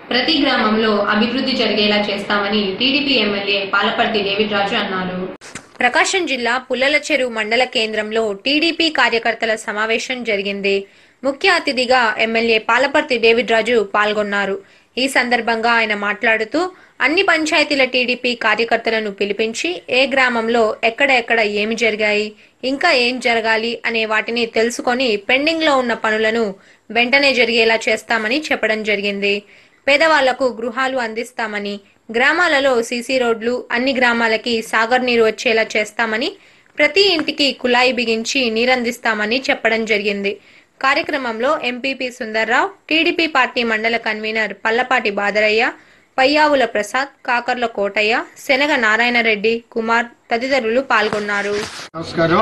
ప్రతి గ్రామంలో అభివృద్ధి జరిగేలా చేస్తామని TDP MLA Palaparthi David Raju అన్నారు ప్రకాశం జిల్లా పుల్లల చెరువు మండల కేంద్రంలో టీడీపీ కార్యకర్తల సమావేశం జరిగింది ముఖ్య అతిథిగా ఎమ్మెల్యే పాలపర్తి డేవిడ్ రాజు పాల్గొన్నారు ఈ సందర్భంగా ఆయన మాట్లాడుతూ అన్ని పంచాయతీల టీడీపీ కార్యకర్తలను పిలిపించి ఏ గ్రామంలో ఎక్కడ ఎక్కడ ఏమి జరిగాయి ఇంకా ఏం జరగాలి అనే వాటిని తెలుసుకొని పెండింగ్ లో ఉన్న పనులను వెంటనే జరిగేలా చేస్తామని చెప్పడం జరిగింది పేదవాళ్లకు గృహాలు అందిస్తామని గ్రామాలలో సీసీ రోడ్లు అన్ని గ్రామాలకి సాగర్ నీరు వచ్చేలా చేస్తామని ప్రతి ఇంటికి కుళాయి బిగించి నీరందిస్తామని చెప్పడం జరిగింది కార్యక్రమంలో MPP Sundarrao TDP party mandal convener Pallapati Badaraiah Payyavula Prasad Kakarla Kotaiah Shanaga Narayanareddy Kumar తదితరులు పాల్గొన్నారు నమస్కారం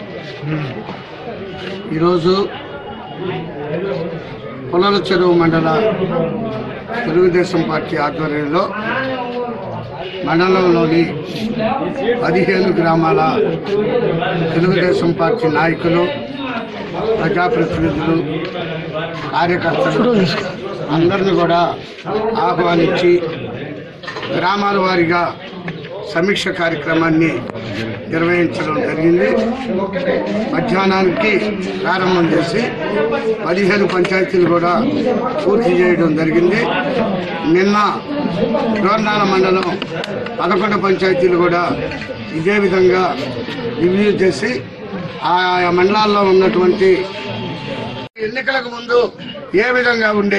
ఈరోజు పొలాల చెరువు మండల తెలుగుదేశం పార్టీ ఆధ్వర్యంలో మండలంలోని పదిహేను గ్రామాల తెలుగుదేశం పార్టీ నాయకులు ప్రజాప్రతినిధులు కార్యకర్తలు అందరిని కూడా ఆహ్వానించి గ్రామాల వారీగా సమీక్ష కార్యక్రమాన్ని నిర్వహించడం జరిగింది మధ్యాహ్నానికి ప్రారంభం చేసి పదిహేను పంచాయతీలు కూడా పూర్తి చేయడం జరిగింది నిన్న డోర్నాల మండలం పదకొండు పంచాయతీలు కూడా ఇదే విధంగా రివ్యూ చేసి ఆయా మండలాల్లో ఉన్నటువంటి ఎన్నికలకు ముందు ఏ విధంగా ఉండే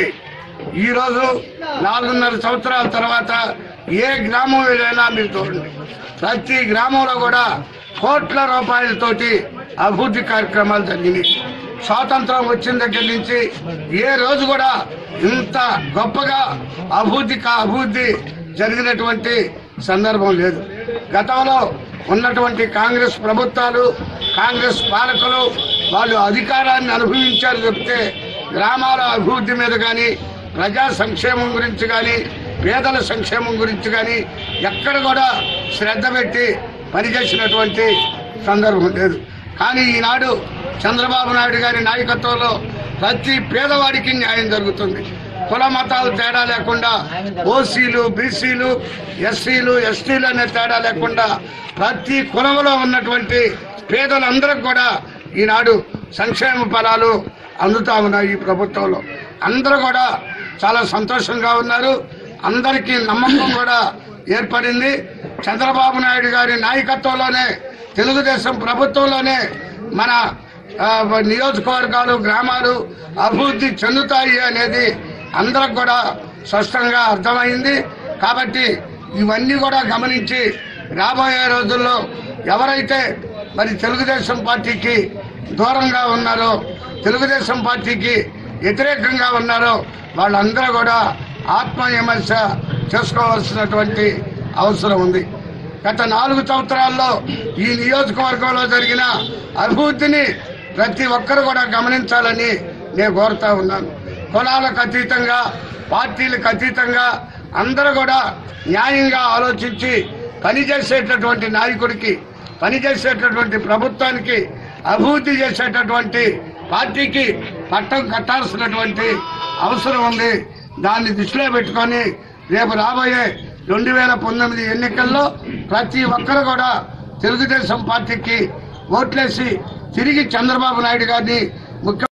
ఈ రోజు నాలుగున్నర సంవత్సరాల తర్వాత ఏ గ్రామం వెళ్ళైనా మీరు చూడండి ప్రతి గ్రామంలో కూడా కోట్ల రూపాయలతోటి అభివృద్ధి కార్యక్రమాలు జరిగినాయి స్వాతంత్రం వచ్చిన దగ్గర నుంచి ఏ రోజు కూడా ఇంత గొప్పగా అభివృద్ధి కా- అభివృద్ధి జరిగినటువంటి సందర్భం లేదు గతంలో ఉన్నటువంటి కాంగ్రెస్ ప్రభుత్వాలు కాంగ్రెస్ పాలకులు వాళ్ళు అధికారాన్ని అనుభవించారు చెప్తే గ్రామాల అభివృద్ధి మీద కానీ ప్రజా సంక్షేమం గురించి కానీ పేదల సంక్షేమం గురించి కానీ ఎక్కడ కూడా శ్రద్ధ పెట్టి పనిచేసినటువంటి సందర్భం లేదు కానీ ఈనాడు చంద్రబాబు నాయుడు గారి నాయకత్వంలో ప్రతి పేదవాడికి న్యాయం జరుగుతుంది కుల మతాలు తేడా లేకుండా ఓసీలు బీసీలు ఎస్సీలు ఎస్టీలు అనే తేడా లేకుండా ప్రతి కులంలో ఉన్నటువంటి పేదలందరికి కూడా ఈనాడు సంక్షేమ ఫలాలు అందుతా ఉన్నాయి ఈ ప్రభుత్వంలో అందరూ కూడా చాలా సంతోషంగా ఉన్నారు అందరికీ నమ్మకం కూడా ఏర్పడింది చంద్రబాబు నాయుడు గారి నాయకత్వంలోనే తెలుగుదేశం ప్రభుత్వంలోనే మన ఆ, నియోజకవర్గాలు గ్రామాలు అభివృద్ధి చెందుతాయి అనేది అందరికి కూడా స్పష్టంగా అర్థమైంది కాబట్టి ఇవన్నీ కూడా గమనించి రాబోయే రోజుల్లో ఎవరైతే మరి తెలుగుదేశం పార్టీకి దూరంగా ఉన్నారో తెలుగుదేశం పార్టీకి వ్యతిరేకంగా ఉన్నారో వాళ్ళందరూ కూడా ఆత్మవిమర్శ చేసుకోవాల్సినటువంటి అవసరం ఉంది గత నాలుగు సంవత్సరాల్లో ఈ నియోజకవర్గంలో జరిగిన అభివృద్ధిని ప్రతి ఒక్కరు కూడా గమనించాలని నేను కోరుతా ఉన్నాను కులాలకు అతీతంగా పార్టీలకు అతీతంగా అందరూ కూడా న్యాయంగా ఆలోచించి పనిచేసేటటువంటి నాయకుడికి పనిచేసేటటువంటి ప్రభుత్వానికి అభివృద్ధి చేసేటటువంటి పార్టీకి పట్టం కట్టాల్సినటువంటి అవసరం ఉంది దాన్ని దృష్టిలో పెట్టుకొని రేపు రాబోయే రెండు వేల పంతొమ్మిది ఎన్నికల్లో ప్రతి ఒక్కరు కూడా తెలుగుదేశం పార్టీకి ఓట్లేసి తిరిగి చంద్రబాబు నాయుడు గారిని ముఖ్య